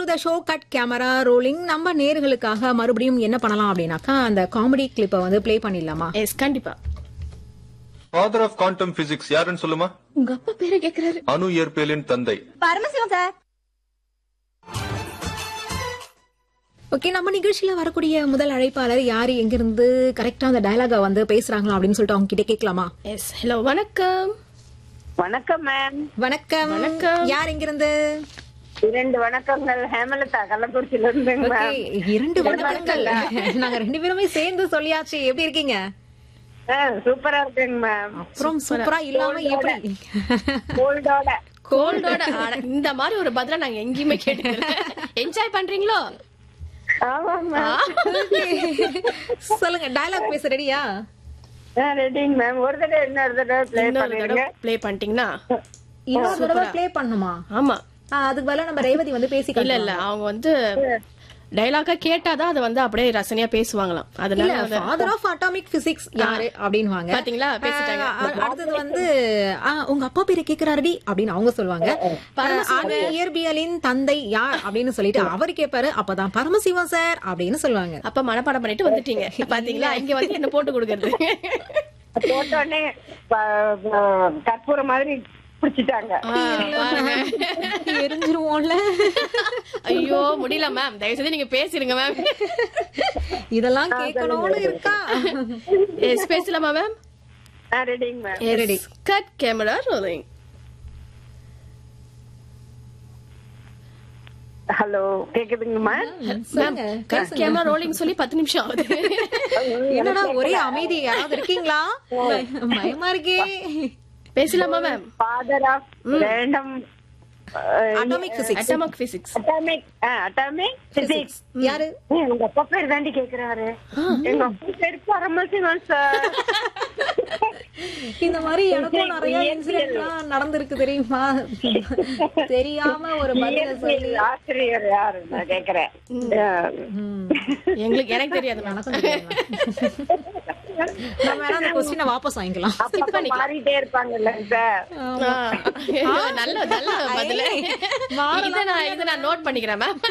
த show cut camera rolling நம்ம நேர்களுக்காக மறுபடியும் என்ன பண்ணலாம் அப்படின்னாக்கா அந்த காமெடி கிளிப்பை வந்து ப்ளே பண்ணிடலாமா எஸ் கண்டிப்பா ஃபாதர் ஆஃப் குவாண்டம் பிசிக்ஸ் யாருன்னு சொல்லுமா உங்க அப்பா பேரை கேக்குறாரு அணு இயற்பியலின் தந்தை பரமசிவம் சார் ஓகே நம்ம நிகழ்ச்சியில வரக்கூடிய முதல் அழைப்பாளர் யாரு எங்கிருந்து கரெக்டா அந்த டயலாக வந்து பேசுறாங்களா அப்படின்னு சொல்லிட்டு அவங்க கிட்ட கேட்கலாமா எஸ் ஹலோ வணக்கம் வணக்கம் மேம் வணக்கம் வணக்கம். யார் எங்கிருந்து இரண்டு வணக்கங்கள் ஹேமலதா கள்ளக்குறிச்சியில இருந்துங்க ஓகே மேம் இரண்டு வணக்கங்கள் நாங்க ரெண்டு பேருமே சேர்ந்து சொல்லியாச்சு எப்படி இருக்கீங்க ஆ, சூப்பரா இருக்குங்க மேம் அப்புறம் சூப்பரா இல்லாம எப்படி கோல்டோட கோல்டோட இந்த மாதிரி ஒரு பதில நாங்க எங்கேயுமே கேட்டதில்ல என்ஜாய் பண்றீங்களோ ஆமா மேம் சொல்லுங்க டயலாக் பேச ரெடியா ரெடிங்க மேம் ஒரு தடவை இன்னொரு தடவை பிளே இன்னொரு பண்ணிடுங்க தடவை ப்ளே பண்ணிட்டீங்கன்னா இன்னொரு தடவை ப்ளே பண்ணுமா ஆமா ஆ, அதுக்கு பதிலா நம்ம ரேவதி வந்து பேசி இல்ல இல்ல அவங்க வந்து டைலாக்கா கேட்டாதான் அதை வந்து அப்படியே ரசனையா பேசுவாங்களாம் இல்ல அதனால வந்து- ஃபாதர் ஆஃப் அட்டாமிக் பிசிக்ஸ் யாரு அப்படின்னுவாங்க பாத்தீங்களா? பேசிட்டாங்க. ஆ, அ- அடுத்தது வந்து ஆ, உங்க அப்பா பேரை கேக்குறாருடி அப்படின்னு அவங்க சொல்லுவாங்க அணு இயற்பியலின் தந்தை யார் அப்படின்னு சொல்லிட்டு அவர் கேட்பாரு அப்பதான் பரமசிவம் சார் அப்படின்னு சொல்லுவாங்க அப்ப மனப்பாடம் பண்ணிட்டு வந்துட்டீங்க பாத்தீங்களா இங்க வந்து என்ன போட்டு கொடுக்கறது போட்ட உடனே ப- ப- கற்பூரம் மாதிரி பிடிச்சிட்டாங்க எரிஞ்சிருவோம்ல ஐயோ முடியல மேம் தயவு செஞ்சு நீங்க பேசிருங்க மேம் இதெல்லாம் கேட்கணும்னு இருக்கா எஸ் பேசலாமா மேம் ரெடிங்க ma'am ready cut camera rolling hello கேக்குதுங்க மேம் சொல்லுங்க கட் கேமரா ரோலிங் சொல்லி பத்து நிமிஷம் ஆகுது என்னடா ஒரே அமைதி யாராவது இருக்கீங்களா பய- பயமா இருக்கே பேசலாமா ma'am father of random atomic physics atomic physics atomic atomic physics யாரு உங்க அப்பா பேர் தாண்டி கேக்குறாரு எங்க அப்பா பேர் பரமசிவன் சார் இந்த மாதிரி எனக்கும் நிறைய இன்சிடென்ட்லாம் நடந்திருக்கு தெரியுமா தெரியாம ஒரு பதில சொல்லி ஆசிரியர் யாரு நான் கேக்குறேன் எங்களுக்கு எனக்கு தெரியாது மேம் எனக்கும் தெரியுமா? நம்ம வேணா அந்த கொஸ்டினை வாபஸ் வாங்கிக்கலாம் அப்பா மாறிட்டே இருப்பாங்கல்ல சார் நல்ல நல்ல பதில இத நான் இத நான் நோட் பண்ணிக்கிறேன் ma'am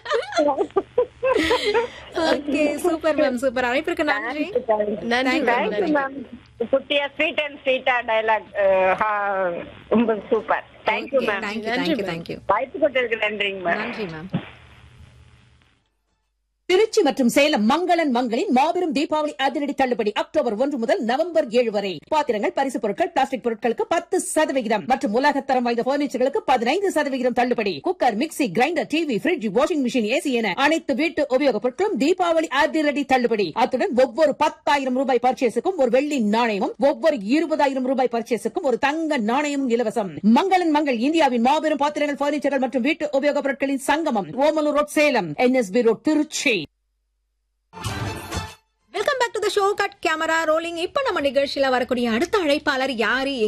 okay super ma'am super அழைப்பிற்கு நன்றி நன்றி மேம் தேங்க்யூ மேம் குட்டியா ஸ்வீட் அண்ட் ஸ்வீட்டா டைலாக் ரொம்ப super thank you ma'am thank you thank you thank you வாய்ப்பு கொடுத்ததுக்கு நன்றிங்க மேம் நன்றி மேம் திருச்சி மற்றும் சேலம் மங்களன் மங்களின் மாபெரும் தீபாவளி அதிரடி தள்ளுபடி அக்டோபர் ஒன்று முதல் நவம்பர் ஏழு வரை பாத்திரங்கள் பரிசு பொருட்கள் பிளாஸ்டிக் பொருட்களுக்கு பத்து சதவிகிதம் மற்றும் உலகத்தரம் வாய்ந்த பர்னிச்சர்களுக்கு பதினைந்து சதவிகிதம் தள்ளுபடி cooker mixie grinder TV fridge washing machine AC என அனைத்து வீட்டு உபயோகப் பொருட்களும் தீபாவளி அதிரடி தள்ளுபடி அத்துடன் ஒவ்வொரு பத்தாயிரம் ரூபாய் பர்ச்சேஸுக்கும் ஒரு வெள்ளி நாணயமும் ஒவ்வொரு இருபதாயிரம் ரூபாய் பர்ச்சேஸுக்கும் ஒரு தங்க நாணயமும் இலவசம் மங்களன் மங்கள் இந்தியாவின் மாபெரும் பாத்திரங்கள் பர்னிச்சர்கள் மற்றும் வீட்டு உபயோகப் பொருட்களின் சங்கமம் Omalur road Salem NSP road Trichy welcome back to the show cut camera rolling இப்ப நம்ம நிகழ்ச்சியில வரக்கூடிய அடுத்த அழைப்பாளர் யாரு